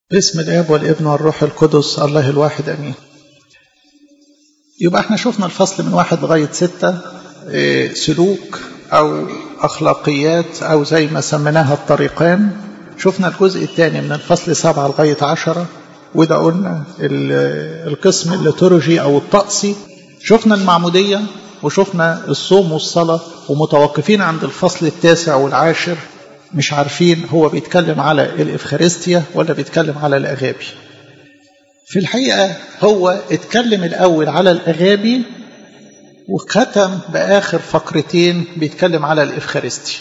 باسم الاب والابن والروح القدس الله الواحد امين يبقى احنا شفنا الفصل من واحد لغايه سته سلوك او اخلاقيات او زي ما سميناها الطريقان شفنا الجزء الثاني من الفصل سبعه لغايه عشره وده قلنا القسم الليتورجي او الطقسي شفنا المعموديه وشفنا الصوم والصلاه ومتوقفين عند الفصل التاسع والعاشر مش عارفين هو بيتكلم على الإفخارستيا ولا بيتكلم على الأغابي في الحقيقة هو اتكلم الأول على الأغابي وختم بآخر فقرتين بيتكلم على الإفخارستيا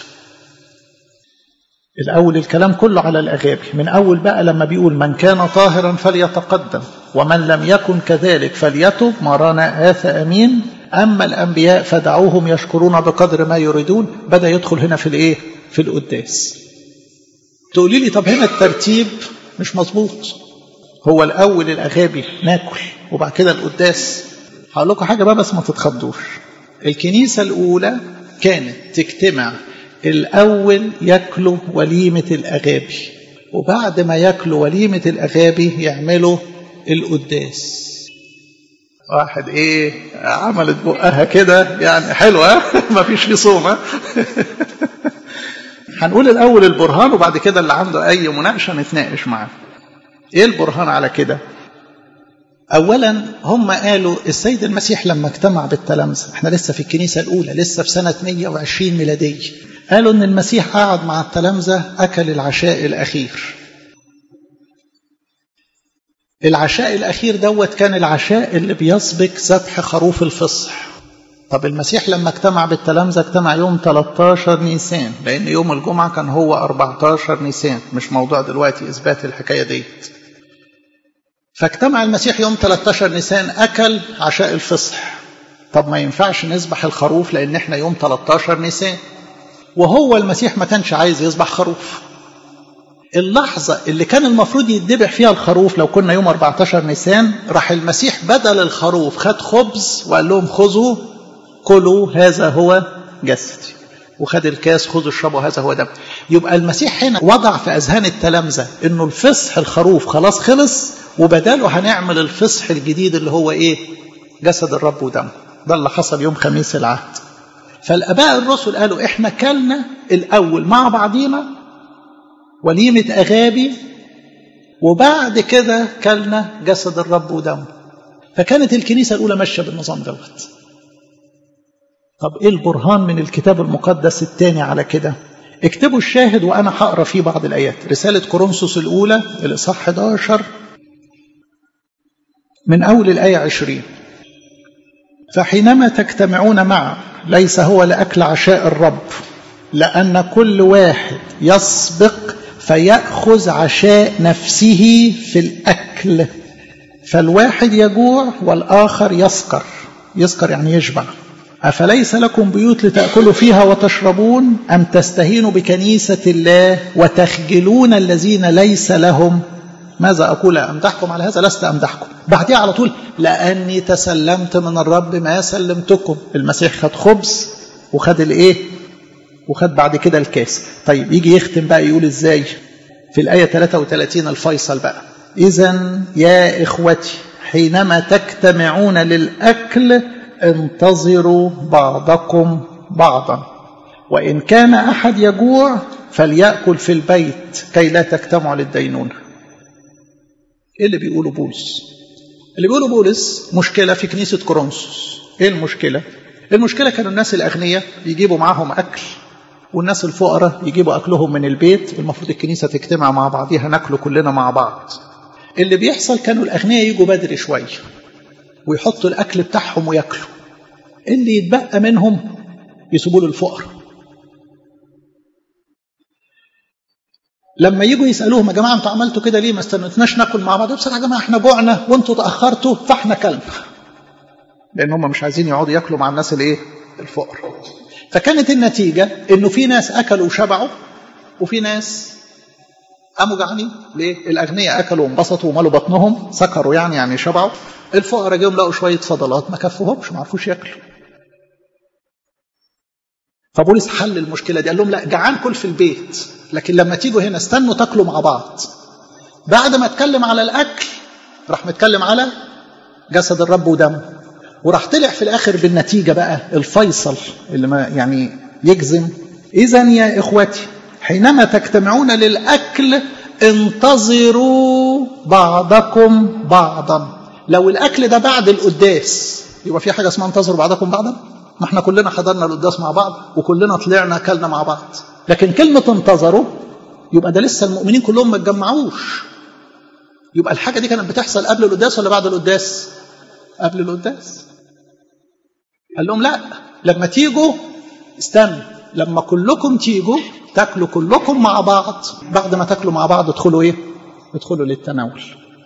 الأول الكلام كله على الأغابي من أول بقى لما بيقول من كان طاهرا فليتقدم ومن لم يكن كذلك فليتب مرانا آث أمين أما الأنبياء فدعوهم يشكرون بقدر ما يريدون بدأ يدخل هنا في الإيه في القداس تقولي لي طب هنا الترتيب مش مظبوط هو الأول الأغابي ناكل وبعد كده القداس هقول لكم حاجة بقى بس ما تتخضوش الكنيسة الأولى كانت تجتمع الأول ياكلوا وليمة الأغابي وبعد ما ياكلوا وليمة الأغابي يعملوا القداس واحد ايه عملت بقها كده يعني حلوه ما فيش فيه صوم هنقول الاول البرهان وبعد كده اللي عنده اي مناقشه نتناقش معاه ايه البرهان على كده اولا هم قالوا السيد المسيح لما اجتمع بالتلامذه احنا لسه في الكنيسه الاولى لسه في سنه 120 ميلاديه قالوا ان المسيح قعد مع التلامذه اكل العشاء الاخير العشاء الأخير دوت كان العشاء اللي بيسبق ذبح خروف الفصح طب المسيح لما اجتمع بالتلامذة اجتمع يوم 13 نيسان لأن يوم الجمعة كان هو 14 نيسان مش موضوع دلوقتي إثبات الحكاية ديت فاجتمع المسيح يوم 13 نيسان أكل عشاء الفصح طب ما ينفعش نذبح الخروف لأن احنا يوم 13 نيسان وهو المسيح ما كانش عايز يذبح خروف اللحظة اللي كان المفروض يتذبح فيها الخروف لو كنا يوم 14 نيسان راح المسيح بدل الخروف خد خبز وقال لهم خذوا كلوا هذا هو جسدي وخد الكاس خذوا اشربوا هذا هو دم يبقى المسيح هنا وضع في اذهان التلامذه انه الفصح الخروف خلاص خلص وبداله هنعمل الفصح الجديد اللي هو ايه جسد الرب ودمه ده اللي حصل يوم خميس العهد فالاباء الرسل قالوا احنا كلنا الاول مع بعضينا وليمة أغابي وبعد كده كلنا جسد الرب ودمه فكانت الكنيسة الأولى ماشية بالنظام دوت طب إيه البرهان من الكتاب المقدس الثاني على كده اكتبوا الشاهد وأنا هقرأ فيه بعض الآيات رسالة كورنثوس الأولى الإصحاح 11 من أول الآية 20 فحينما تجتمعون معا ليس هو لأكل عشاء الرب لأن كل واحد يسبق فيأخذ عشاء نفسه في الأكل فالواحد يجوع والآخر يسكر يسكر يعني يشبع أفليس لكم بيوت لتأكلوا فيها وتشربون أم تستهينوا بكنيسة الله وتخجلون الذين ليس لهم ماذا أقول أمدحكم على هذا لست أمدحكم بعدها على طول لأني تسلمت من الرب ما سلمتكم المسيح خد خبز وخد الإيه وخد بعد كده الكاس طيب يجي يختم بقى يقول ازاي في الآية 33 الفيصل بقى إذا يا إخوتي حينما تجتمعون للأكل انتظروا بعضكم بعضا وإن كان أحد يجوع فليأكل في البيت كي لا تجتمعوا للدينونة إيه اللي بيقوله بولس اللي بيقوله بولس مشكلة في كنيسة كورنثوس إيه المشكلة المشكلة كانوا الناس الأغنياء يجيبوا معاهم أكل والناس الفقراء يجيبوا أكلهم من البيت المفروض الكنيسة تجتمع مع بعضيها ناكله كلنا مع بعض اللي بيحصل كانوا الأغنياء يجوا بدري شوية ويحطوا الأكل بتاعهم وياكلوا اللي يتبقى منهم يسيبوا له الفقراء لما يجوا يسألوهم يا جماعة انتوا عملتوا كده ليه ما استنتناش ناكل مع بعض بصراحة يا جماعة احنا جوعنا وانتوا تأخرتوا فاحنا كلنا لأن هم مش عايزين يقعدوا ياكلوا مع الناس الايه الفقراء فكانت النتيجة انه في ناس اكلوا وشبعوا وفي ناس قاموا جعانين ليه؟ الاغنياء اكلوا وانبسطوا ومالوا بطنهم سكروا يعني يعني شبعوا الفقراء جاهم لقوا شويه فضلات ما كفوهمش ما عرفوش ياكلوا فبولس حل المشكله دي قال لهم لا جعان كل في البيت لكن لما تيجوا هنا استنوا تاكلوا مع بعض بعد ما اتكلم على الاكل راح متكلم على جسد الرب ودمه وراح طلع في الاخر بالنتيجه بقى الفيصل اللي ما يعني يجزم اذا يا اخوتي حينما تجتمعون للاكل انتظروا بعضكم بعضا لو الاكل ده بعد القداس يبقى في حاجه اسمها انتظروا بعضكم بعضا ما احنا كلنا حضرنا القداس مع بعض وكلنا طلعنا اكلنا مع بعض لكن كلمه انتظروا يبقى ده لسه المؤمنين كلهم ما اتجمعوش يبقى الحاجه دي كانت بتحصل قبل القداس ولا بعد القداس قبل القداس قال لهم لا لما تيجوا استنوا لما كلكم تيجوا تاكلوا كلكم مع بعض بعد ما تاكلوا مع بعض ادخلوا ايه ادخلوا للتناول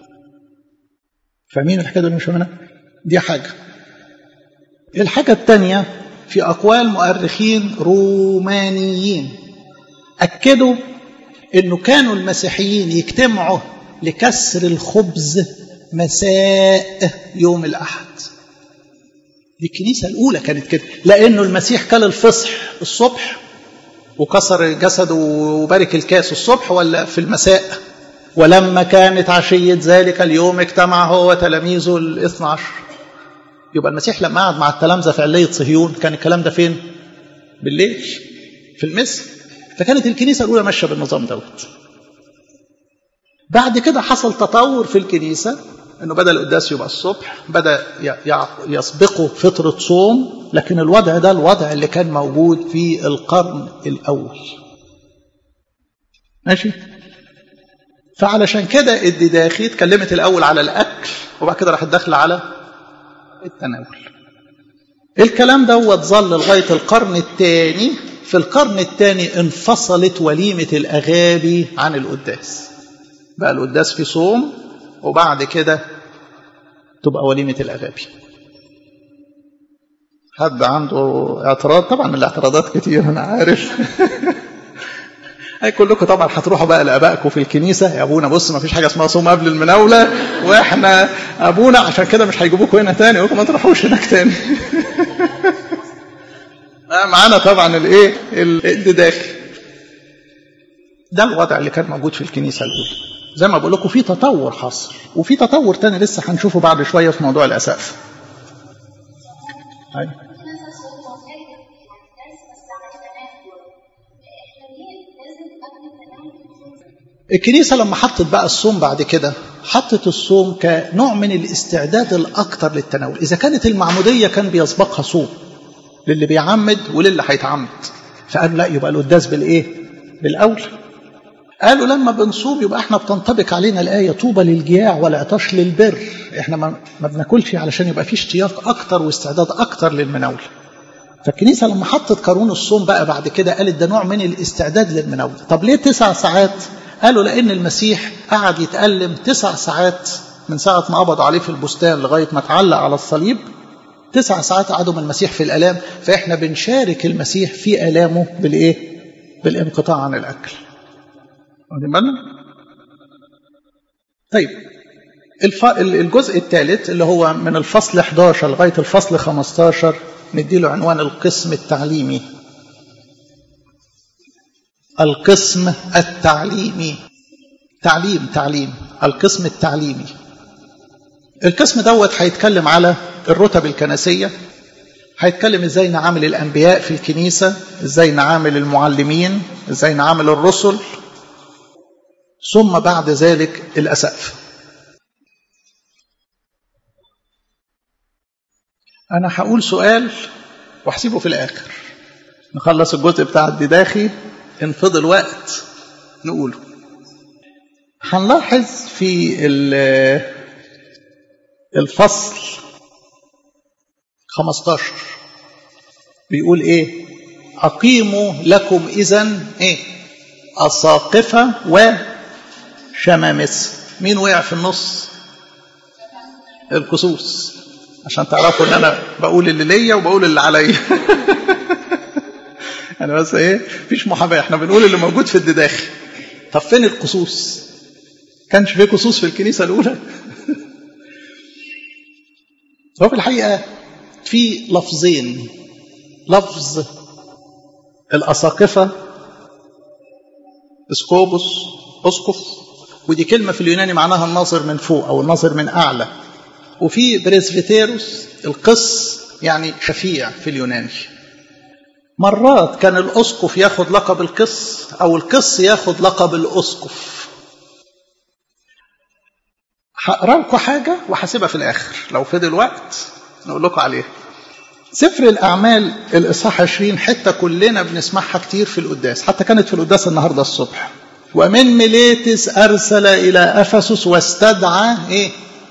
فاهمين الحكايه دي مش فاهمينها دي حاجه الحاجه الثانيه في اقوال مؤرخين رومانيين اكدوا انه كانوا المسيحيين يجتمعوا لكسر الخبز مساء يوم الاحد دي الكنيسه الاولى كانت كده لانه المسيح كل الفصح الصبح وكسر جسده وبارك الكاس الصبح ولا في المساء ولما كانت عشية ذلك اليوم اجتمع هو وتلاميذه الاثنى عشر يبقى المسيح لما قعد مع التلامذة في علية صهيون كان الكلام ده فين بالليل في المسا فكانت الكنيسة الأولى ماشية بالنظام دوت بعد كده حصل تطور في الكنيسة انه بدا القداس يبقى الصبح بدا يسبقه فتره صوم لكن الوضع ده الوضع اللي كان موجود في القرن الاول ماشي فعلشان كده الدداخي اتكلمت الاول على الاكل وبعد كده راحت داخله على التناول الكلام دوت ظل لغايه القرن الثاني في القرن الثاني انفصلت وليمه الاغابي عن القداس بقى القداس في صوم وبعد كده تبقى وليمة الأغابي حد عنده اعتراض طبعا الاعتراضات كتير أنا عارف هاي كلكم طبعا هتروحوا بقى لابائكم في الكنيسه يا ابونا بص ما فيش حاجه اسمها صوم قبل المناوله واحنا ابونا عشان كده مش هيجيبوكم هنا تاني وما تروحوش هناك تاني معانا طبعا الايه الداخل ده الوضع اللي كان موجود في الكنيسه الاولى زي ما بقول لكم في تطور حصل وفي تطور تاني لسه هنشوفه بعد شويه في موضوع الاسقف أيوة. الكنيسه لما حطت بقى الصوم بعد كده حطت الصوم كنوع من الاستعداد الاكثر للتناول اذا كانت المعموديه كان بيسبقها صوم للي بيعمد وللي هيتعمد فقالوا لا يبقى القداس بالايه بالاول قالوا لما بنصوم يبقى احنا بتنطبق علينا الآية طوبى للجياع والعطش للبر احنا ما, ما بناكلش علشان يبقى في اشتياق أكتر واستعداد أكتر للمناولة فالكنيسة لما حطت قانون الصوم بقى بعد كده قالت ده نوع من الاستعداد للمناولة طب ليه تسع ساعات قالوا لأن المسيح قعد يتألم تسع ساعات من ساعة ما قبضوا عليه في البستان لغاية ما اتعلق على الصليب تسع ساعات قعدوا من المسيح في الآلام فإحنا بنشارك المسيح في آلامه بالإيه؟ بالانقطاع عن الأكل واخدين بالنا؟ طيب الف... الجزء الثالث اللي هو من الفصل 11 لغايه الفصل 15 نديله عنوان القسم التعليمي. القسم التعليمي. تعليم تعليم القسم التعليمي. القسم دوت هيتكلم على الرتب الكنسيه هيتكلم ازاي نعامل الانبياء في الكنيسه، ازاي نعامل المعلمين، ازاي نعامل الرسل، ثم بعد ذلك الأسقف أنا هقول سؤال وأحسبه في الآخر نخلص الجزء بتاع الدداخي إن فضل وقت نقوله هنلاحظ في الفصل 15 بيقول إيه أقيموا لكم إذن إيه أساقفة و شمامسة مين وقع في النص الكسوس عشان تعرفوا ان انا بقول اللي ليا وبقول اللي عليا انا بس ايه مفيش محاباه احنا بنقول اللي موجود في الدداخل طب فين القصوص كانش في قصوص في الكنيسه الاولى هو في الحقيقه في لفظين لفظ الاساقفه اسكوبوس اسقف ودي كلمة في اليوناني معناها الناظر من فوق أو الناظر من أعلى وفي بريسفيتيروس القس يعني شفيع في اليوناني مرات كان الأسقف ياخد لقب القس أو القس ياخد لقب الأسقف هقرا لكم حاجة وهسيبها في الآخر لو فضل وقت نقول لكم عليها سفر الأعمال الإصحاح 20 حتة كلنا بنسمعها كتير في القداس حتى كانت في القداس النهاردة الصبح ومن ميليتس أرسل إلى أفسس واستدعى إيه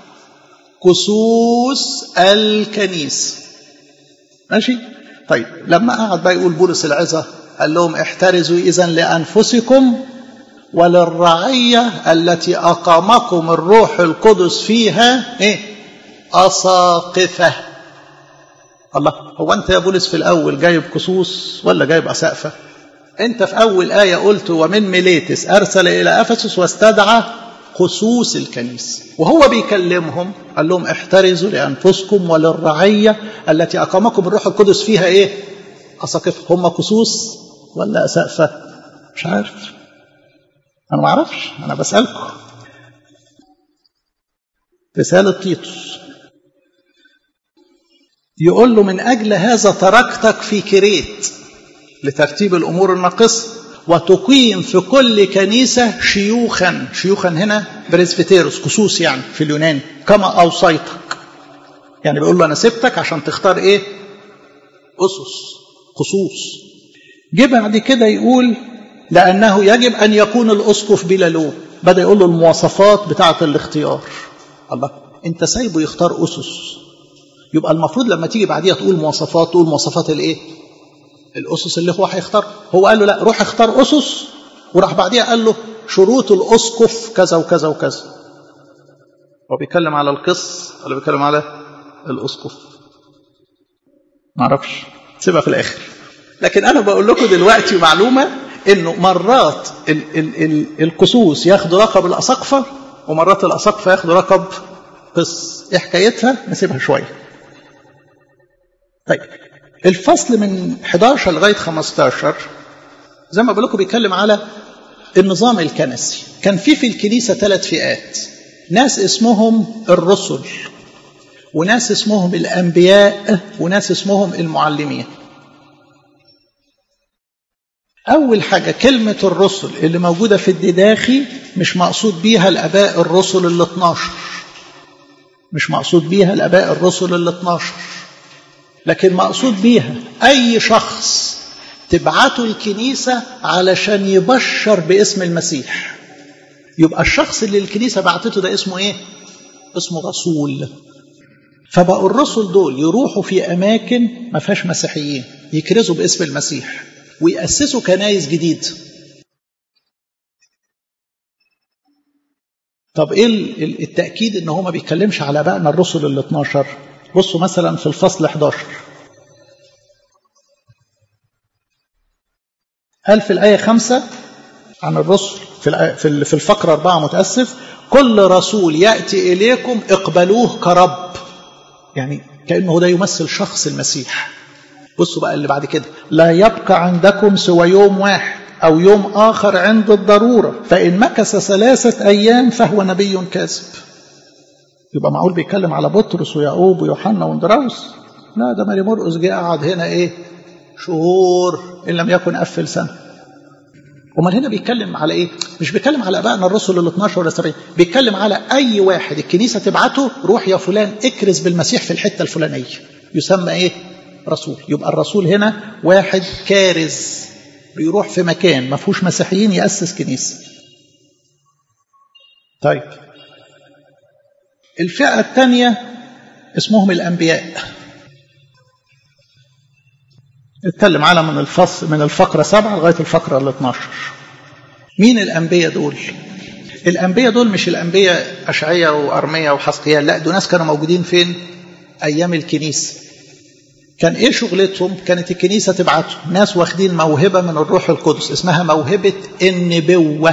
كسوس الكنيسة ماشي طيب لما قعد بقى يقول بولس العظة قال لهم احترزوا إذا لأنفسكم وللرعية التي أقامكم الروح القدس فيها إيه أساقفة الله هو أنت يا بولس في الأول جايب كسوس ولا جايب أسقفة أنت في أول آية قلت ومن ميليتس أرسل إلى أفسس واستدعى خصوص الكنيسة وهو بيكلمهم قال لهم احترزوا لأنفسكم وللرعية التي أقامكم الروح القدس فيها إيه أساقفة هم خصوص ولا أسقفة مش عارف أنا ما أعرفش أنا بسألكم رسالة تيتوس يقول له من أجل هذا تركتك في كريت لترتيب الأمور الناقصة وتقيم في كل كنيسة شيوخا شيوخا هنا بريسبيتيروس خصوص يعني في اليونان كما أوصيتك يعني بيقول له أنا سبتك عشان تختار إيه أسس خصوص جه بعد كده يقول لأنه يجب أن يكون الأسقف بلا لوم بدأ يقول له المواصفات بتاعة الاختيار الله أنت سايبه يختار أسس يبقى المفروض لما تيجي بعديها تقول مواصفات تقول مواصفات الايه الاسس اللي هو هيختار هو قال له لا روح اختار اسس وراح بعديها قال له شروط الاسقف كذا وكذا وكذا هو بيتكلم على القس ولا بيتكلم على الاسقف ما اعرفش سيبها في الاخر لكن انا بقول لكم دلوقتي معلومه انه مرات ال ال ال القسوس ياخدوا لقب الاساقفه ومرات الاساقفه ياخدوا لقب قس ايه حكايتها نسيبها شويه طيب الفصل من 11 لغايه 15 زي ما بقول لكم بيتكلم على النظام الكنسي كان في في الكنيسه ثلاث فئات ناس اسمهم الرسل وناس اسمهم الانبياء وناس اسمهم المعلمين اول حاجه كلمه الرسل اللي موجوده في الدداخي مش مقصود بيها الاباء الرسل ال 12 مش مقصود بيها الاباء الرسل ال 12 لكن مقصود بيها أي شخص تبعته الكنيسة علشان يبشر باسم المسيح يبقى الشخص اللي الكنيسة بعتته ده اسمه ايه اسمه رسول فبقوا الرسل دول يروحوا في أماكن ما فيهاش مسيحيين يكرزوا باسم المسيح ويأسسوا كنايس جديد طب ايه التأكيد ان هو ما بيتكلمش على بقنا الرسل ال 12 بصوا مثلا في الفصل 11 قال في الآية 5 عن الرسل في في الفقرة 4 متأسف كل رسول يأتي إليكم اقبلوه كرب يعني كأنه ده يمثل شخص المسيح بصوا بقى اللي بعد كده لا يبقى عندكم سوى يوم واحد أو يوم آخر عند الضرورة فإن مكث ثلاثة أيام فهو نبي كاذب يبقى معقول بيتكلم على بطرس ويعقوب ويوحنا واندراوس لا ده ماري مرقس جه قعد هنا ايه شهور ان لم يكن قفل سنه امال هنا بيتكلم على ايه مش بيتكلم على ابائنا الرسل ال 12 ولا 70 بيتكلم على اي واحد الكنيسه تبعته روح يا فلان اكرز بالمسيح في الحته الفلانيه يسمى ايه رسول يبقى الرسول هنا واحد كارز بيروح في مكان ما فيهوش مسيحيين ياسس كنيسه طيب الفئة الثانية اسمهم الأنبياء اتكلم على من الفصل من الفقرة سبعة لغاية الفقرة ال 12 مين الأنبياء دول؟ الأنبياء دول مش الأنبياء أشعية وأرمية وحسقيال لا دول ناس كانوا موجودين فين؟ أيام الكنيسة كان إيه شغلتهم؟ كانت الكنيسة تبعتهم ناس واخدين موهبة من الروح القدس اسمها موهبة النبوة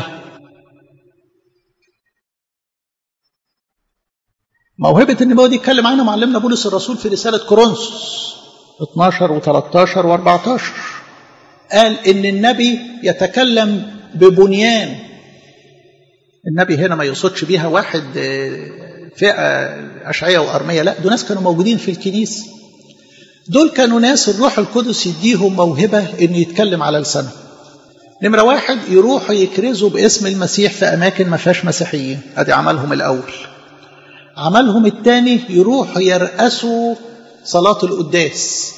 موهبة النبوة دي اتكلم عنها معلمنا بولس الرسول في رسالة كورنثوس 12 و13 و14 قال إن النبي يتكلم ببنيان النبي هنا ما يقصدش بيها واحد فئة أشعية وأرمية لا دول ناس كانوا موجودين في الكنيسة دول كانوا ناس الروح القدس يديهم موهبة إن يتكلم على لسانهم نمرة واحد يروحوا يكرزوا باسم المسيح في أماكن ما فيهاش مسيحيين أدي عملهم الأول عملهم الثاني يروحوا يرأسوا صلاة القداس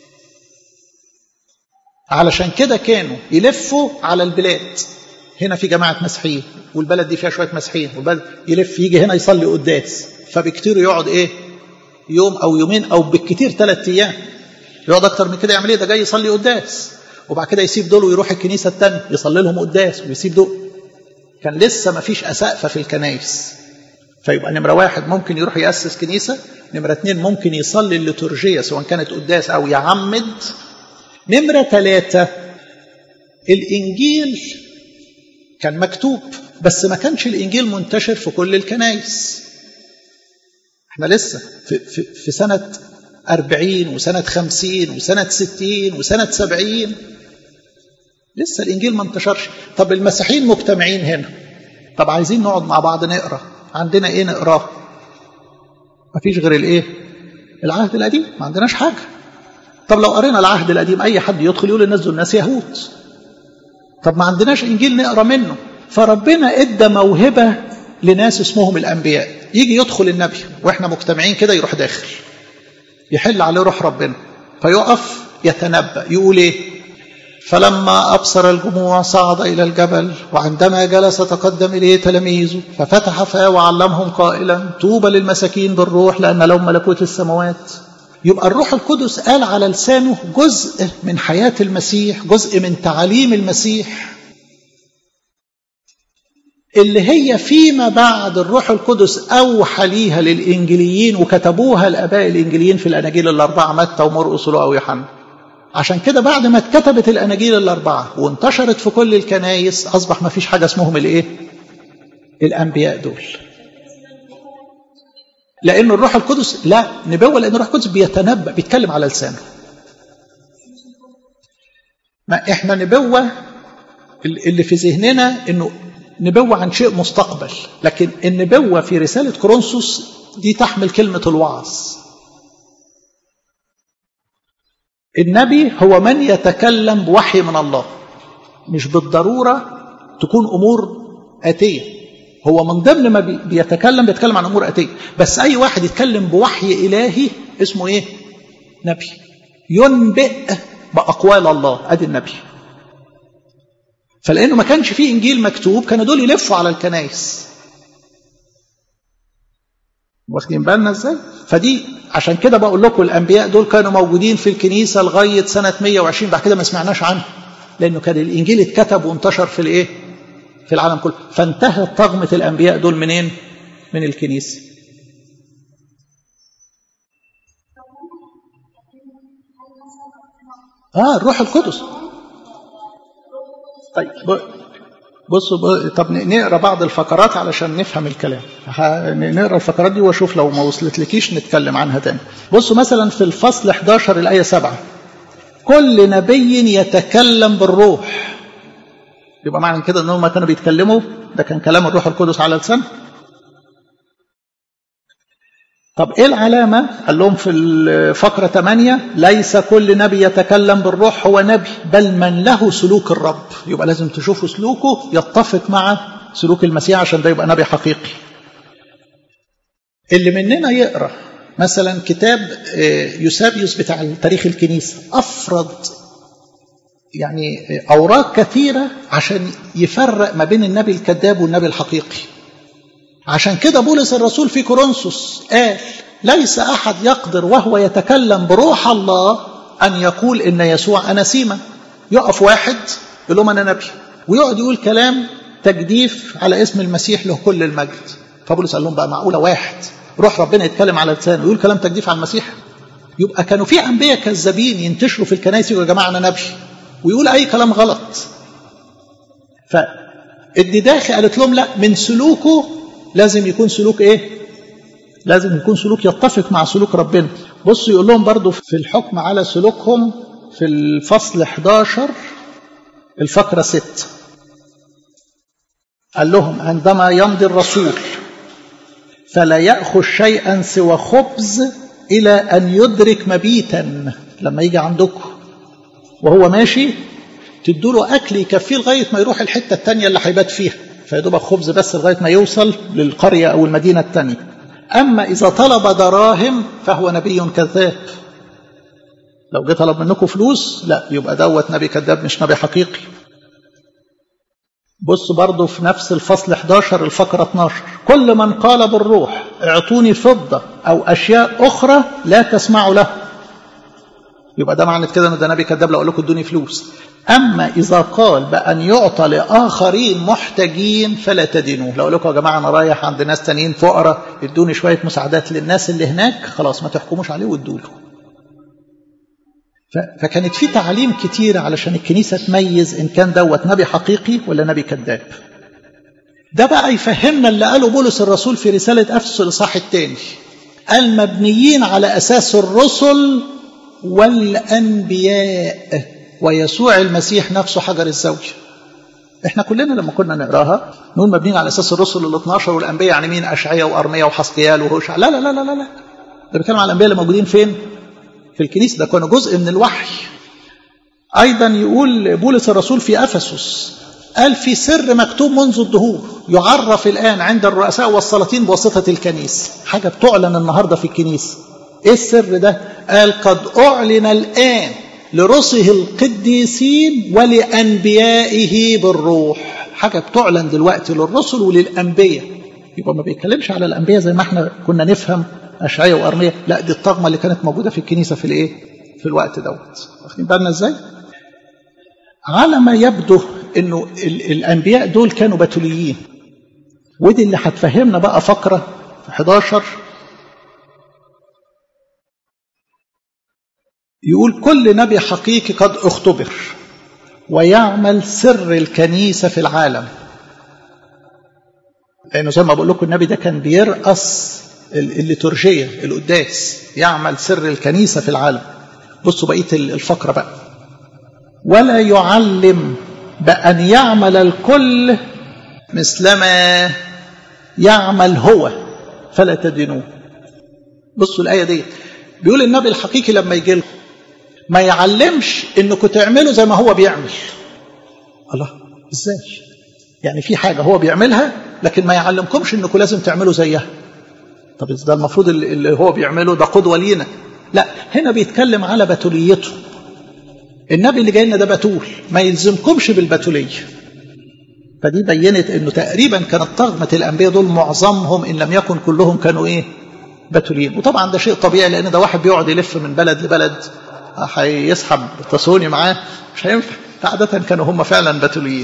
علشان كده كانوا يلفوا على البلاد هنا في جماعة مسيحيين والبلد دي فيها شوية مسيحيين والبلد يلف يجي هنا يصلي قداس فبكتير يقعد ايه يوم او يومين او بالكتير ثلاث ايام يقعد اكتر من كده يعمل ايه ده جاي يصلي قداس وبعد كده يسيب دول ويروح الكنيسة الثانية يصلي لهم قداس ويسيب دول كان لسه ما فيش أسقفة في الكنايس فيبقى نمرة واحد ممكن يروح يأسس كنيسة نمرة اتنين ممكن يصلي الليتورجية سواء كانت قداس أو يعمد نمرة ثلاثة الإنجيل كان مكتوب بس ما كانش الإنجيل منتشر في كل الكنايس احنا لسه في, في, في سنة أربعين وسنة خمسين وسنة ستين وسنة سبعين لسه الإنجيل ما انتشرش طب المسيحيين مجتمعين هنا طب عايزين نقعد مع بعض نقرأ عندنا إيه نقراه مفيش غير الإيه العهد القديم ما عندناش حاجة طب لو قرينا العهد القديم أي حد يدخل يقول الناس دول ناس يهود طب ما عندناش إنجيل نقرأ منه فربنا إدى موهبة لناس اسمهم الأنبياء يجي يدخل النبي وإحنا مجتمعين كده يروح داخل يحل عليه روح ربنا فيقف يتنبأ يقول إيه فلما أبصر الجموع صعد إلى الجبل وعندما جلس تقدم إليه تلاميذه ففتح فاه وعلمهم قائلا طوبى للمساكين بالروح لأن لهم ملكوت السماوات يبقى الروح القدس قال على لسانه جزء من حياة المسيح جزء من تعاليم المسيح اللي هي فيما بعد الروح القدس أوحى ليها للإنجليين وكتبوها الآباء الإنجليين في الأناجيل الأربعة متى ومرقس ولوقا ويوحنا عشان كده بعد ما اتكتبت الأناجيل الأربعة وانتشرت في كل الكنايس أصبح ما فيش حاجة اسمهم الإيه؟ الأنبياء دول لأن الروح القدس لا نبوة لأن الروح القدس بيتنبأ بيتكلم على لسانه ما إحنا نبوة اللي في ذهننا إنه نبوة عن شيء مستقبل لكن النبوة في رسالة كورنثوس دي تحمل كلمة الوعظ النبي هو من يتكلم بوحي من الله مش بالضرورة تكون أمور آتية هو من ضمن ما بيتكلم بيتكلم عن أمور آتية بس أي واحد يتكلم بوحي إلهي اسمه إيه نبي ينبئ بأقوال الله أدي النبي فلأنه ما كانش فيه إنجيل مكتوب كانوا دول يلفوا على الكنايس واخدين بالنا ازاي فدي عشان كده بقول لكم الانبياء دول كانوا موجودين في الكنيسه لغايه سنه 120 بعد كده ما سمعناش عنه لانه كان الانجيل اتكتب وانتشر في الايه في العالم كله فانتهت طغمه الانبياء دول منين من الكنيسه اه الروح القدس طيب بصوا طب نقرا بعض الفقرات علشان نفهم الكلام نقرا الفقرات دي واشوف لو ما وصلتلكيش نتكلم عنها تاني بصوا مثلا في الفصل 11 الايه 7 كل نبي يتكلم بالروح يبقى معنى كده ان هم كانوا بيتكلموا ده كان كلام الروح القدس على لسان طب ايه العلامه قال لهم في الفقره 8 ليس كل نبي يتكلم بالروح هو نبي بل من له سلوك الرب يبقى لازم تشوفوا سلوكه يتفق مع سلوك المسيح عشان ده يبقى نبي حقيقي اللي مننا يقرا مثلا كتاب يوسابيوس بتاع تاريخ الكنيسه افرض يعني اوراق كثيره عشان يفرق ما بين النبي الكذاب والنبي الحقيقي عشان كده بولس الرسول في كورنثوس قال ليس احد يقدر وهو يتكلم بروح الله ان يقول ان يسوع اناسيما يقف واحد يقول لهم انا نبي ويقعد يقول كلام تجديف على اسم المسيح له كل المجد فبولس قال لهم بقى معقوله واحد روح ربنا يتكلم على لسانه ويقول كلام تجديف على المسيح يبقى كانوا في انبياء كذابين ينتشروا في الكنائس يقولوا يا جماعه انا نبي ويقول اي كلام غلط فالدداخي قالت لهم لا من سلوكه لازم يكون سلوك ايه لازم يكون سلوك يتفق مع سلوك ربنا بصوا يقول لهم برضو في الحكم على سلوكهم في الفصل 11 الفقرة 6 قال لهم عندما يمضي الرسول فلا يأخذ شيئا سوى خبز إلى أن يدرك مبيتا لما يجي عندكم وهو ماشي تدوا له أكل يكفيه لغاية ما يروح الحتة التانية اللي هيبات فيها فيدوبك خبز بس لغاية ما يوصل للقرية أو المدينة التانية أما إذا طلب دراهم فهو نبي كذاب لو جه طلب منكم فلوس لا يبقى دوت نبي كذاب مش نبي حقيقي بص برضه في نفس الفصل 11 الفقرة 12 كل من قال بالروح اعطوني فضة أو أشياء أخرى لا تسمعوا له يبقى ده معنى كده ان ده نبي كذاب لو اقول لكم ادوني فلوس اما اذا قال بان يعطى لاخرين محتاجين فلا تدينوه لو اقول لكم يا جماعه انا رايح عند ناس تانيين فقراء ادوني شويه مساعدات للناس اللي هناك خلاص ما تحكموش عليه وادوا له فكانت في تعاليم كتيرة علشان الكنيسة تميز إن كان دوت نبي حقيقي ولا نبي كذاب ده بقى يفهمنا اللي قاله بولس الرسول في رسالة أفسس الإصحاح الثاني المبنيين على أساس الرسل والأنبياء ويسوع المسيح نفسه حجر الزاوية احنا كلنا لما كنا نقراها نقول مبنيين على اساس الرسل ال 12 والانبياء يعني مين اشعياء وارميا وحسقيال وهوشع لا لا لا لا لا لا ده بيتكلم على الانبياء اللي موجودين فين؟ في الكنيسه ده كانوا جزء من الوحي ايضا يقول بولس الرسول في افسس قال في سر مكتوب منذ الدهور يعرف الان عند الرؤساء والسلاطين بواسطه الكنيسه حاجه بتعلن النهارده في الكنيسه ايه السر ده قال قد اعلن الان لرسله القديسين ولانبيائه بالروح حاجه بتعلن دلوقتي للرسل وللانبياء يبقى ما بيتكلمش على الانبياء زي ما احنا كنا نفهم اشعياء وارميه لا دي الطغمه اللي كانت موجوده في الكنيسه في الايه في الوقت دوت واخدين بالنا ازاي على ما يبدو انه الانبياء دول كانوا بتوليين ودي اللي هتفهمنا بقى فقره في 11 يقول كل نبي حقيقي قد اختبر ويعمل سر الكنيسه في العالم لانه زي ما بقول لكم النبي ده كان بيرأس الليتورجيه القداس يعمل سر الكنيسه في العالم بصوا بقيه الفقره بقى ولا يعلم بأن يعمل الكل مثلما يعمل هو فلا تدينوه بصوا الآية دي بيقول النبي الحقيقي لما يجي لكم ما يعلمش انكم تعملوا زي ما هو بيعمل الله ازاي يعني في حاجة هو بيعملها لكن ما يعلمكمش انكم لازم تعملوا زيها طب ده المفروض اللي هو بيعمله ده قدوة لينا لا هنا بيتكلم على بتوليته النبي اللي جاي لنا ده بتول ما يلزمكمش بالبتولية فدي بينت انه تقريبا كانت طغمة الانبياء دول معظمهم ان لم يكن كلهم كانوا ايه بتولين وطبعا ده شيء طبيعي لان ده واحد بيقعد يلف من بلد لبلد هيسحب تصوني معاه مش هينفع عادة كانوا هم فعلا بتوليين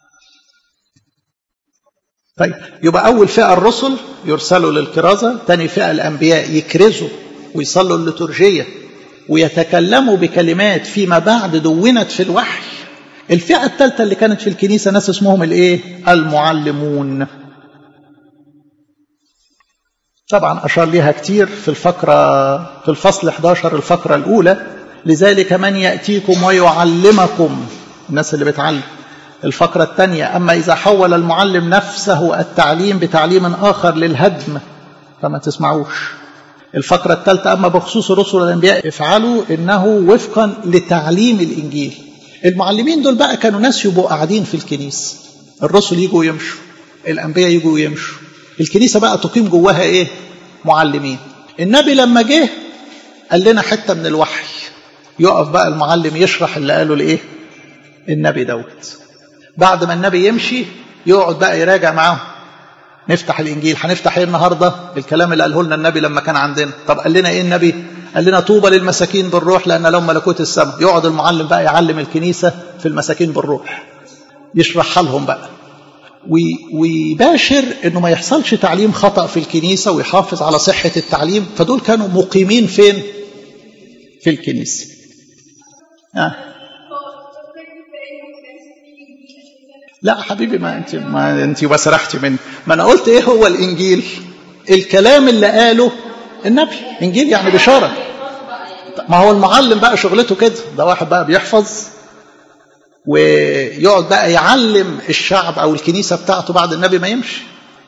طيب يبقى أول فئة الرسل يرسلوا للكرازة ثاني فئة الأنبياء يكرزوا ويصلوا الليتورجية ويتكلموا بكلمات فيما بعد دونت في الوحي الفئة الثالثة اللي كانت في الكنيسة ناس اسمهم الايه المعلمون طبعا أشار لها كتير في الفقرة في الفصل 11 الفقرة الأولى لذلك من يأتيكم ويعلمكم الناس اللي بتعلم الفقرة الثانية أما إذا حول المعلم نفسه التعليم بتعليم آخر للهدم فما تسمعوش الفقرة الثالثة أما بخصوص الرسل والأنبياء افعلوا إنه وفقا لتعليم الإنجيل المعلمين دول بقى كانوا ناس يبقوا قاعدين في الكنيسة الرسل يجوا يمشوا الأنبياء يجوا يمشوا الكنيسة بقى تقيم جواها إيه معلمين النبي لما جه قال لنا حتة من الوحي يقف بقى المعلم يشرح اللي قاله لإيه النبي دوت بعد ما النبي يمشي يقعد بقى يراجع معاهم نفتح الانجيل هنفتح ايه النهارده الكلام اللي قاله لنا النبي لما كان عندنا طب قال لنا ايه النبي قال لنا طوبى للمساكين بالروح لان لهم ملكوت السماء يقعد المعلم بقى يعلم الكنيسه في المساكين بالروح يشرحها لهم بقى ويباشر انه ما يحصلش تعليم خطا في الكنيسه ويحافظ على صحه التعليم فدول كانوا مقيمين فين في الكنيسه آه. لا حبيبي ما انت ما انت وسرحتي مني ما انا قلت ايه هو الانجيل الكلام اللي قاله النبي انجيل يعني بشاره ما هو المعلم بقى شغلته كده ده واحد بقى بيحفظ ويقعد بقى يعلم الشعب او الكنيسه بتاعته بعد النبي ما يمشي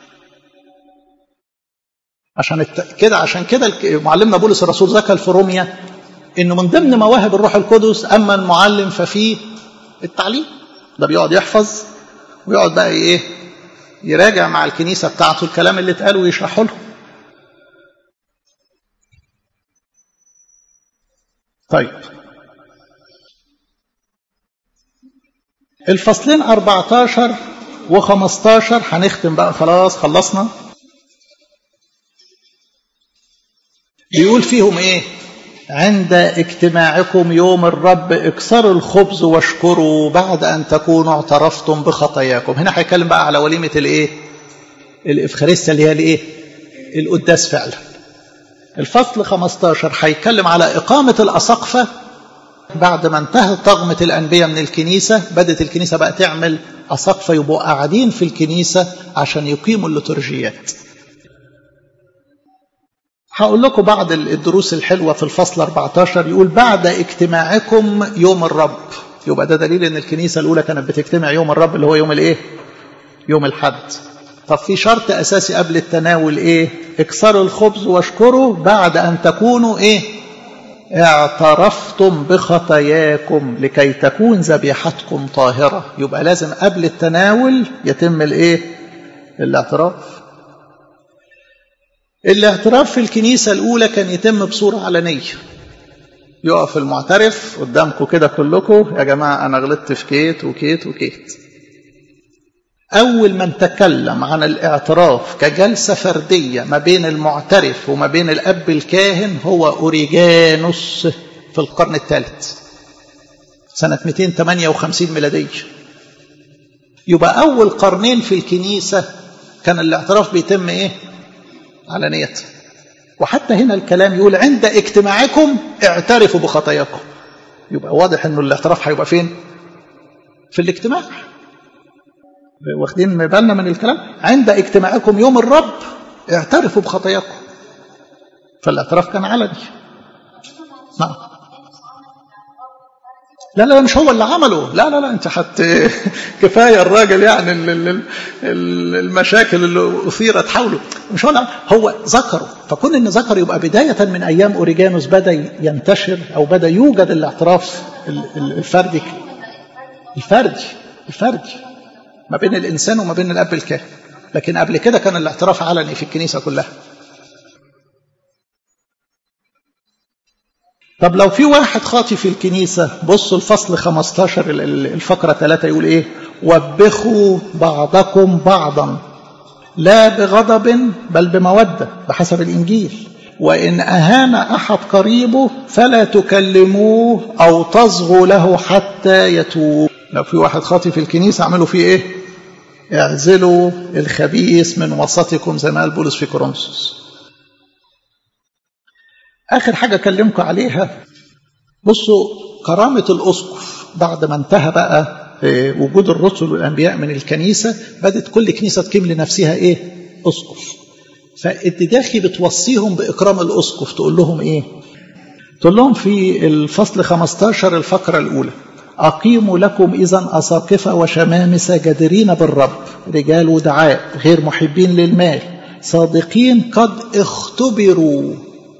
عشان الت... كده عشان كده معلمنا بولس الرسول ذكر في روميا انه من ضمن مواهب الروح القدس اما المعلم ففيه التعليم ده بيقعد يحفظ ويقعد بقى ايه يراجع مع الكنيسه بتاعته الكلام اللي اتقال ويشرحه لهم طيب الفصلين 14 و15 هنختم بقى خلاص خلصنا بيقول فيهم ايه عند اجتماعكم يوم الرب اكسروا الخبز واشكروا بعد ان تكونوا اعترفتم بخطاياكم هنا هيتكلم بقى على وليمه الايه الافخارستيا اللي هي الايه القداس فعلا الفصل 15 هيتكلم على اقامه الاساقفه بعد ما انتهت طغمة الأنبياء من الكنيسة بدأت الكنيسة بقى تعمل أساقفة يبقوا قاعدين في الكنيسة عشان يقيموا الليتورجيات هقول لكم بعض الدروس الحلوة في الفصل 14 يقول بعد اجتماعكم يوم الرب يبقى ده دليل ان الكنيسة الأولى كانت بتجتمع يوم الرب اللي هو يوم الايه يوم الحد طب في شرط أساسي قبل التناول ايه اكسروا الخبز واشكروا بعد أن تكونوا ايه اعترفتم بخطاياكم لكي تكون ذبيحتكم طاهرة يبقى لازم قبل التناول يتم الايه الاعتراف الاعتراف في الكنيسة الأولى كان يتم بصورة علنية يقف المعترف قدامكم كده كلكم يا جماعة أنا غلطت في كيت وكيت وكيت أول من تكلم عن الاعتراف كجلسة فردية ما بين المعترف وما بين الأب الكاهن هو أوريجانوس في القرن الثالث سنة 258 ميلادية يبقى أول قرنين في الكنيسة كان الاعتراف بيتم إيه؟ علانية وحتى هنا الكلام يقول عند اجتماعكم اعترفوا بخطاياكم يبقى واضح انه الاعتراف هيبقى فين في الاجتماع واخدين بالنا من الكلام عند اجتماعكم يوم الرب اعترفوا بخطاياكم فالاعتراف كان علني نعم لا لا مش هو اللي عمله لا لا لا انت حت كفايه الراجل يعني المشاكل اللي اثيرت حوله مش هو هو ذكره فكون ان ذكر يبقى بدايه من ايام اوريجانوس بدا ينتشر او بدا يوجد الاعتراف الفردي الفردي الفردي ما بين الانسان وما بين الاب الكاهن لكن قبل كده كان الاعتراف علني في الكنيسه كلها طب لو في واحد خاطي في الكنيسة بصوا الفصل 15 الفقرة 3 يقول ايه وبخوا بعضكم بعضا لا بغضب بل بمودة بحسب الإنجيل وإن أهان أحد قريبه فلا تكلموه أو تصغوا له حتى يتوب لو في واحد خاطي في الكنيسة اعملوا فيه ايه اعزلوا الخبيث من وسطكم زي ما قال بولس في كورنثوس آخر حاجة أكلمكم عليها بصوا كرامة الأسقف بعد ما انتهى بقى وجود الرسل والأنبياء من الكنيسة بدت كل كنيسة تقيم لنفسها إيه؟ أسقف فالدداخي بتوصيهم بإكرام الأسقف تقول لهم إيه؟ تقول لهم في الفصل 15 الفقرة الأولى أقيموا لكم إذا أساقفة وشمامسة جديرين بالرب رجال ودعاء غير محبين للمال صادقين قد اختبروا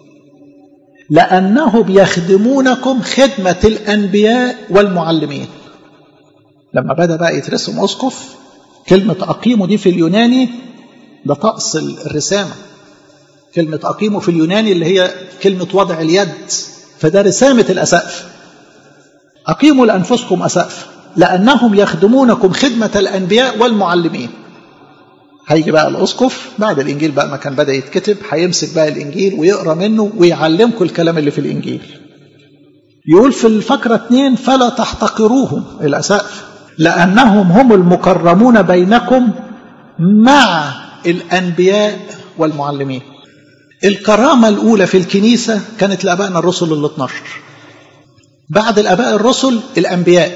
لأنهم يخدمونكم خدمة الأنبياء والمعلمين لما بدأ بقى يترسم أسقف كلمة أقيموا دي في اليوناني ده طقس الرسامة كلمة أقيموا في اليوناني اللي هي كلمة وضع اليد فده رسامة الأسقف أقيموا لأنفسكم أسقف لأنهم يخدمونكم خدمة الأنبياء والمعلمين هيجي بقى الأسقف بعد الإنجيل بقى ما كان بدأ يتكتب هيمسك بقى الإنجيل ويقرأ منه ويعلمكم الكلام اللي في الإنجيل يقول في الفقرة اتنين فلا تحتقروهم الأسقف لأنهم هم المكرمون بينكم مع الأنبياء والمعلمين الكرامة الأولى في الكنيسة كانت لأبائنا الرسل ال 12 بعد الآباء الرسل الأنبياء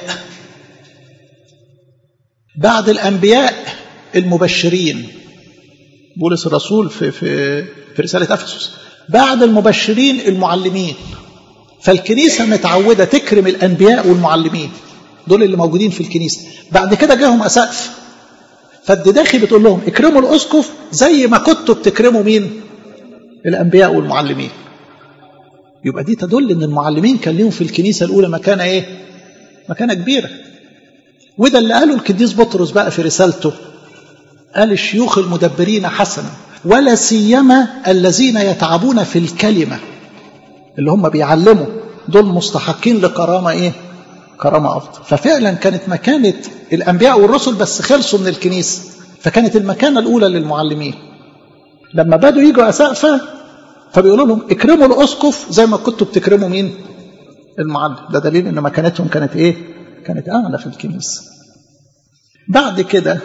بعد الأنبياء المبشرين بولس الرسول في في في رسالة أفسس بعد المبشرين المعلمين فالكنيسة متعودة تكرم الأنبياء والمعلمين دول اللي موجودين في الكنيسة بعد كده جاهم أسقف فالدداخي بتقول لهم اكرموا الأسقف زي ما كنتوا بتكرموا مين الأنبياء والمعلمين يبقى دي تدل ان المعلمين كان لهم في الكنيسة الأولى مكانة ايه مكانة كبيرة وده اللي قاله القديس بطرس بقى في رسالته قال الشيوخ المدبرين حسنا ولا سيما الذين يتعبون في الكلمة اللي هم بيعلموا دول مستحقين لكرامة ايه كرامة أفضل ففعلا كانت مكانة الأنبياء والرسل بس خلصوا من الكنيسة فكانت المكانة الأولى للمعلمين لما بدوا يجوا أسقفة فبيقولوا لهم اكرموا الأسقف زي ما كنتوا بتكرموا مين المعلم ده دليل ان مكانتهم كانت ايه كانت اعلى في الكنيسه بعد كده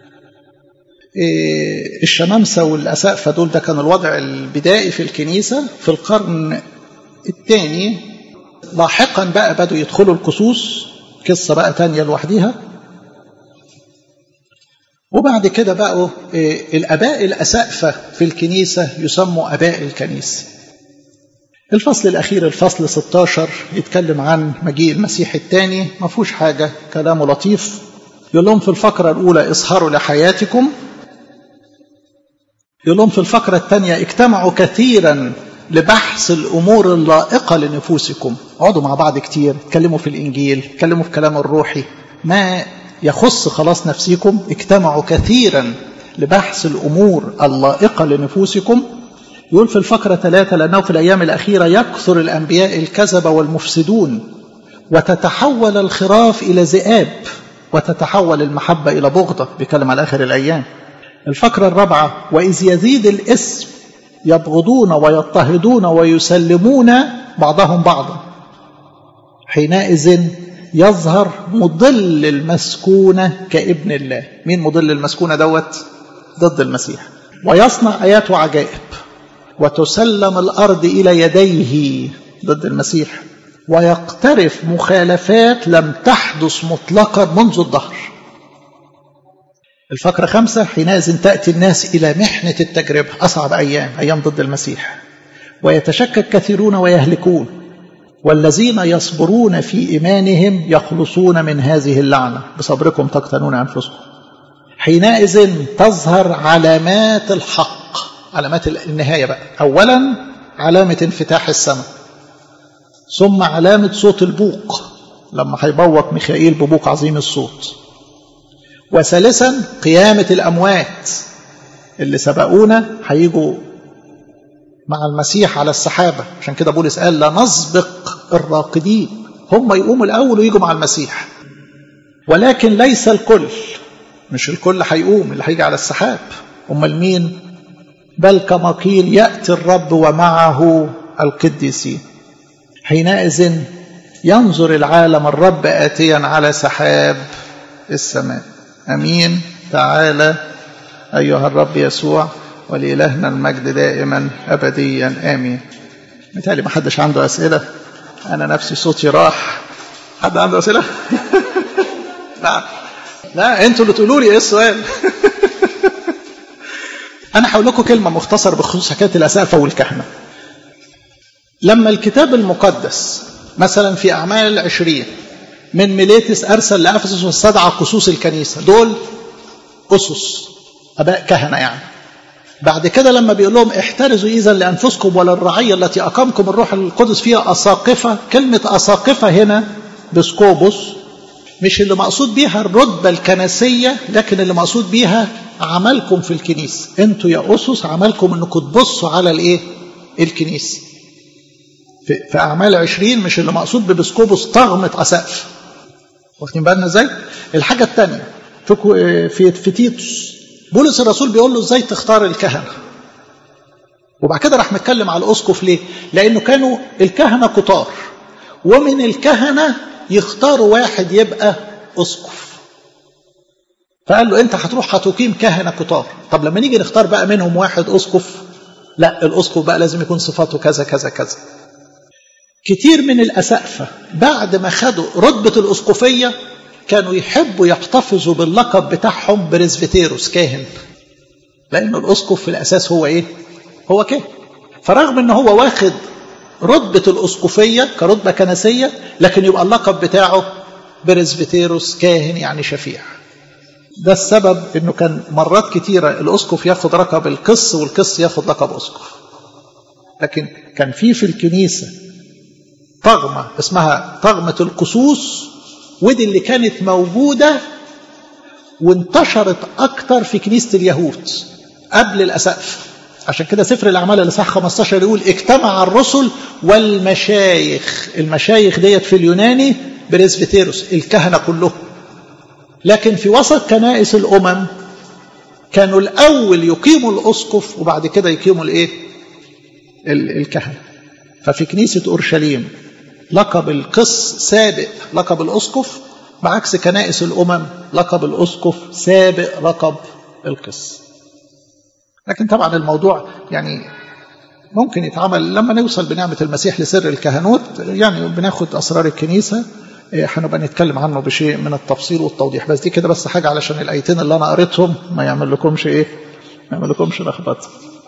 إيه الشمامسه والاسقفه دول ده كان الوضع البدائي في الكنيسه في القرن الثاني لاحقا بقى بدوا يدخلوا القصوص قصه بقى تانية لوحديها وبعد كده بقوا إيه الاباء الاسقفه في الكنيسه يسموا اباء الكنيسه الفصل الأخير الفصل 16 يتكلم عن مجيء المسيح الثاني ما فيهوش حاجة كلامه لطيف يقول لهم في الفقرة الأولى اسهروا لحياتكم يقول لهم في الفقرة الثانية اجتمعوا كثيرا لبحث الأمور اللائقة لنفوسكم اقعدوا مع بعض كتير اتكلموا في الإنجيل اتكلموا في كلام الروحي ما يخص خلاص نفسكم اجتمعوا كثيرا لبحث الأمور اللائقة لنفوسكم يقول في الفقرة ثلاثة لأنه في الأيام الأخيرة يكثر الأنبياء الكذبة والمفسدون وتتحول الخراف إلى ذئاب وتتحول المحبة إلى بغضة بيتكلم على آخر الأيام الفقرة الرابعة وإذ يزيد الاسم يبغضون ويضطهدون ويسلمون بعضهم بعضا حينئذ يظهر مضل المسكونة كابن الله مين مضل المسكونة دوت ضد المسيح ويصنع آيات وعجائب وتسلم الأرض إلى يديه ضد المسيح ويقترف مخالفات لم تحدث مطلقا منذ الظهر الفقرة خمسة حينئذ تأتي الناس إلى محنة التجربة أصعب أيام أيام ضد المسيح ويتشكك كثيرون ويهلكون والذين يصبرون في إيمانهم يخلصون من هذه اللعنة بصبركم تقتنون أنفسكم حينئذ تظهر علامات الحق علامات النهاية بقى أولا علامة انفتاح السماء ثم علامة صوت البوق لما هيبوق ميخائيل ببوق عظيم الصوت وثالثا قيامة الأموات اللي سبقونا هيجوا مع المسيح على السحابة عشان كده بولس قال لا نسبق الراقدين هم يقوموا الأول ويجوا مع المسيح ولكن ليس الكل مش الكل هيقوم اللي هيجي على السحاب أمال مين بل كما قيل يأتي الرب ومعه القديسين حينئذ ينظر العالم الرب آتيا على سحاب السماء أمين تعالى أيها الرب يسوع ولإلهنا المجد دائما أبديا آمين مثالي ما حدش عنده أسئلة أنا نفسي صوتي راح حد عنده أسئلة لا لا أنتوا اللي تقولوا لي إيه السؤال أنا هقول لكم كلمة مختصرة بخصوص حكاية الأسقفة والكهنة لما الكتاب المقدس مثلا في أعمال العشرين من ميليتس أرسل لأفسس واستدعى قصوص الكنيسة دول أسس أباء كهنة يعني بعد كده لما بيقول لهم احترزوا إذا لأنفسكم وللرعية التي أقامكم الروح القدس فيها أساقفة كلمة أساقفة هنا بسكوبوس مش اللي مقصود بيها الرتبة الكنسية لكن اللي مقصود بيها عملكم في الكنيسة انتوا يا أسس عملكم انكم تبصوا على الايه الكنيسة في, في أعمال عشرين مش اللي مقصود ببسكوبوس طغمة أسقف واخدين بالنا ازاي الحاجة الثانية في في, في تيتوس بولس الرسول بيقول له ازاي تختار الكهنة وبعد كده راح متكلم على الأسقف ليه لأنه كانوا الكهنة كتار ومن الكهنة يختاروا واحد يبقى أسقف فقال له أنت هتروح هتقيم كهنة كتار طب لما نيجي نختار بقى منهم واحد أسقف لا الأسقف بقى لازم يكون صفاته كذا كذا كذا كتير من الأسقفة بعد ما خدوا رتبة الأسقفية كانوا يحبوا يحتفظوا باللقب بتاعهم بريزفيتيروس كاهن لأن الأسقف في الأساس هو إيه؟ هو كاهن فرغم إن هو واخد رتبة الأسقفية كرتبة كنسية لكن يبقى اللقب بتاعه برزبتيروس كاهن يعني شفيع ده السبب انه كان مرات كتيرة الاسقف ياخد لقب القس والقس ياخد لقب اسقف لكن كان في في الكنيسة طغمة اسمها طغمة القصوص ودي اللي كانت موجودة وانتشرت أكتر في كنيسة اليهود قبل الأسقف عشان كده سفر الأعمال الإصحاح 15 يقول اجتمع الرسل والمشايخ المشايخ ديت في اليوناني بريسبيتيروس الكهنة كلهم لكن في وسط كنائس الأمم كانوا الأول يقيموا الأسقف وبعد كده يقيموا الإيه؟ الكهنة ففي كنيسة أورشليم لقب القس سابق لقب الأسقف بعكس كنائس الأمم لقب الأسقف سابق لقب القس لكن طبعا الموضوع يعني ممكن يتعمل لما نوصل بنعمة المسيح لسر الكهنوت يعني بناخد أسرار الكنيسة هنبقى نتكلم عنه بشيء من التفصيل والتوضيح بس دي كده بس حاجة علشان الآيتين اللي أنا قريتهم ما يعمل لكمش إيه ما يعمل لكمش لخبطة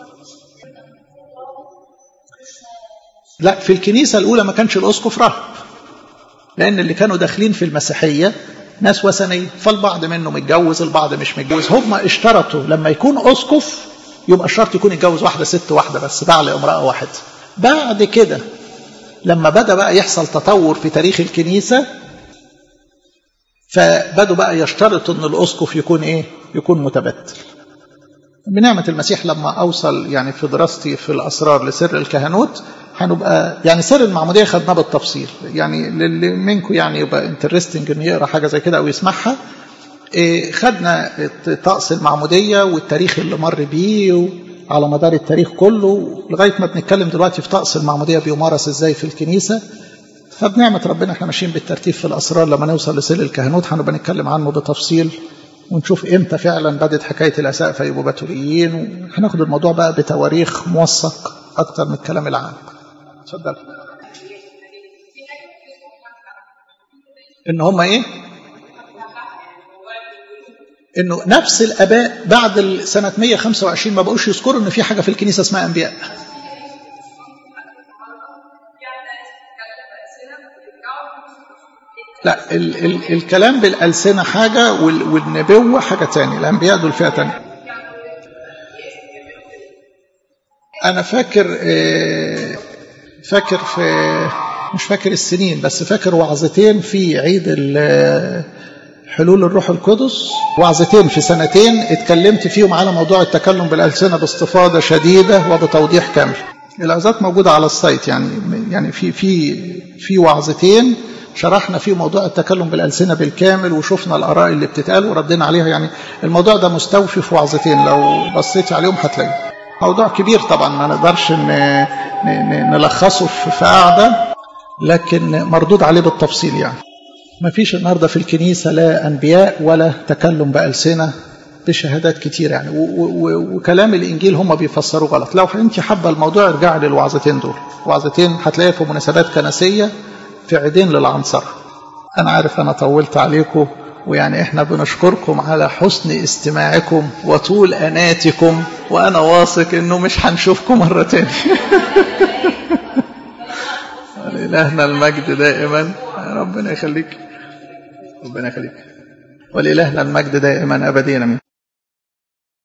لا في الكنيسة الأولى ما كانش الأسقف راهب لأن اللي كانوا داخلين في المسيحية ناس وثنية فالبعض منهم متجوز البعض مش متجوز هم اشترطوا لما يكون أسقف يبقى الشرط يكون يتجوز واحدة ست واحدة بس بعل امرأة واحدة بعد كده لما بدأ بقى يحصل تطور في تاريخ الكنيسة فبدوا بقى يشترطوا ان الاسقف يكون ايه يكون متبتل بنعمة المسيح لما أوصل يعني في دراستي في الأسرار لسر الكهنوت هنبقى يعني سر المعمودية خدناه بالتفصيل يعني للي منكم يعني يبقى انترستنج إنه يقرا حاجة زي كده أو يسمعها إيه خدنا طقس المعمودية والتاريخ اللي مر بيه على مدار التاريخ كله لغاية ما بنتكلم دلوقتي في طقس المعمودية بيمارس ازاي في الكنيسة فبنعمة ربنا احنا ماشيين بالترتيب في الأسرار لما نوصل لسر الكهنوت هنبقى نتكلم عنه بتفصيل ونشوف امتى فعلا بدت حكايه الاسقفه يبقوا بتوليين وهناخد الموضوع بقى بتواريخ موثق اكتر من الكلام العام. اتفضل. ان هم ايه؟ انه نفس الاباء بعد سنه 125 ما بقوش يذكروا ان في حاجه في الكنيسه اسمها انبياء. لا ال ال الكلام بالألسنة حاجة والنبوة حاجة تانية الأنبياء دول فئة تانية أنا فاكر فاكر في مش فاكر السنين بس فاكر وعظتين في عيد حلول الروح القدس وعظتين في سنتين اتكلمت فيهم على موضوع التكلم بالألسنة باستفاضة شديدة وبتوضيح كامل العظات موجودة على السايت يعني يعني في في في وعظتين شرحنا فيه موضوع التكلم بالألسنة بالكامل وشفنا الآراء اللي بتتقال وردينا عليها يعني الموضوع ده مستوفي في وعظتين لو بصيت عليهم هتلاقيه موضوع كبير طبعا ما نقدرش نلخصه في قاعدة لكن مردود عليه بالتفصيل يعني ما فيش النهاردة في الكنيسة لا أنبياء ولا تكلم بألسنة بشهادات كتير يعني وكلام الإنجيل هم بيفسروه غلط لو أنت حابة الموضوع ارجعي للوعظتين دول وعظتين هتلاقيها في مناسبات كنسية في عيدين للعنصر أنا عارف أنا طولت عليكم ويعني إحنا بنشكركم على حسن استماعكم وطول أناتكم وأنا واثق إنه مش هنشوفكم مرة تاني ولإلهنا المجد دائما ربنا يخليك ربنا يخليك ولإلهنا المجد دائما أبدين